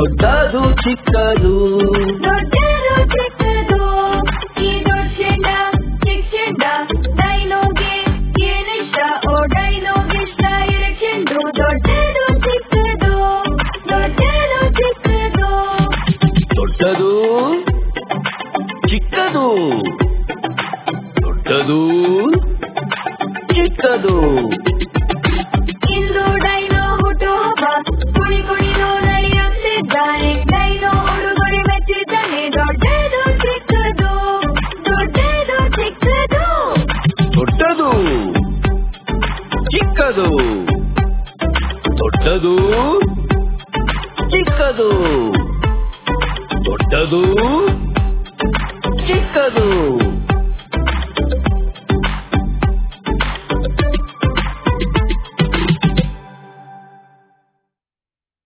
ದೊಡ್ಡದು ಚಿಕ್ಕದು ದೊಡ್ಡದು ಚಿಕ್ಕದು ಈ ದೊಡ್ಡ ಚೆಂಡ ಚಿಕ್ಕ ಚೆಂಡ ಡೈನೋಗೆ ಏನಿಷ್ಟ ಓ ಡೈನೋಗೆ ಇಷ್ಟ ಎರಡು ಚೆಂಡು ದೊಡ್ಡದು ಚಿಕ್ಕದು ದೊಡ್ಡದು ಚಿಕ್ಕದು ದೊಡ್ಡದು ಚಿಕ್ಕದು ದೊಡ್ಡದು ಚಿಕ್ಕದು ಇಂದು ಡೈನೋ ಹುಟ್ಟುಹಬ್ಬ ಕುಣಿ ಕುಣಿದು ನಲಿಯುತ್ತಿದ್ದಾನೆ ಡೈನೋ ಉಡುಗೊರೆ ಮೆಚ್ಚಿದ್ದಾನೆ ದೊಡ್ಡದು ಚಿಕ್ಕದು ದೊಡ್ಡದು ಚಿಕ್ಕದು ದೊಡ್ಡದು ಚಿಕ್ಕದು ದೊಡ್ಡದು ಚಿಕ್ಕದು ದೊಡ್ಡದು